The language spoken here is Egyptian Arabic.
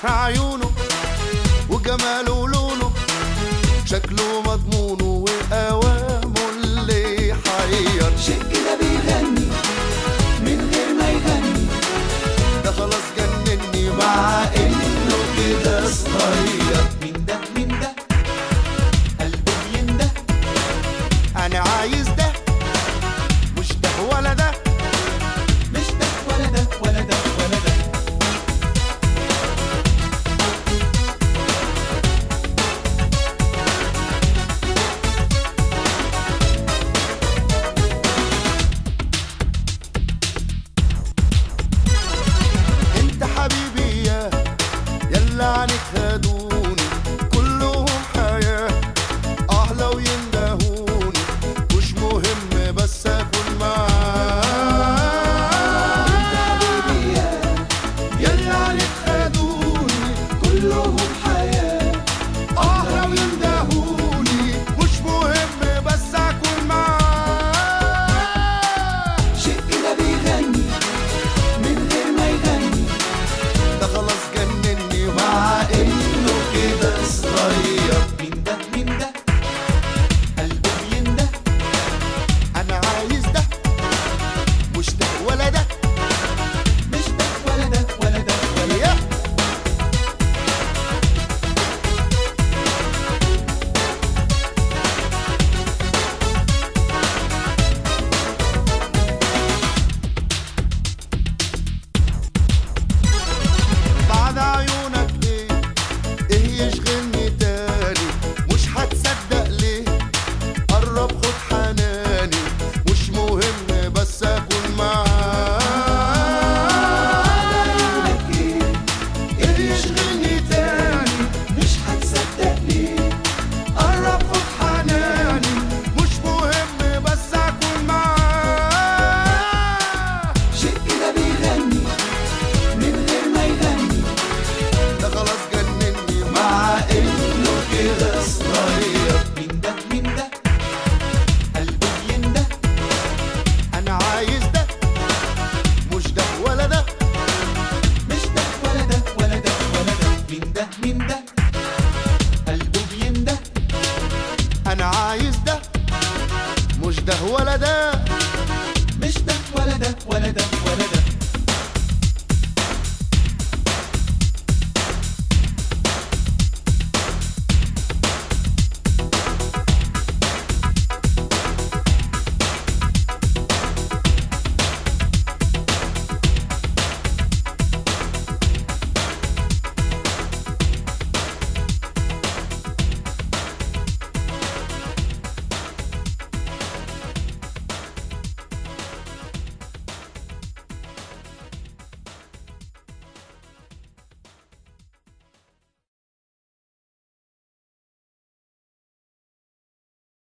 عيونه وجماله ولونه شكله مضمونه وقوامه اللي يحير شيء كده بيغني من غير ما يغني ده خلاص جنني مع انه كده صغير مين ده مين ده قلبه بينده انا عايز ده مش ده ولا ده مش ده ولا ده ولا ده ولا ده انت حبيبي يا يلا عنك هدوني كلهم حياة اه لو يندهوني مش مهم بس اكون معاك حبيبي يا يلا عنك هدوني كلهم حياة اه لو يندهوني مش مهم بس اكون معاك شيء كده بيغني من غير ما يغني ده خلاص جنني مع انه كده صغير مين ده مين ده قلبه بينده انا عايز ده مش ده ولا ده مش ده ولا ده ولا ده ولا ده يا بعد عيونك ايه ايه يشغلني تاني مش هتصدق ليه قرب خد حناني مش مهم بس اكون معاك عيونك ايه ايه يشغلني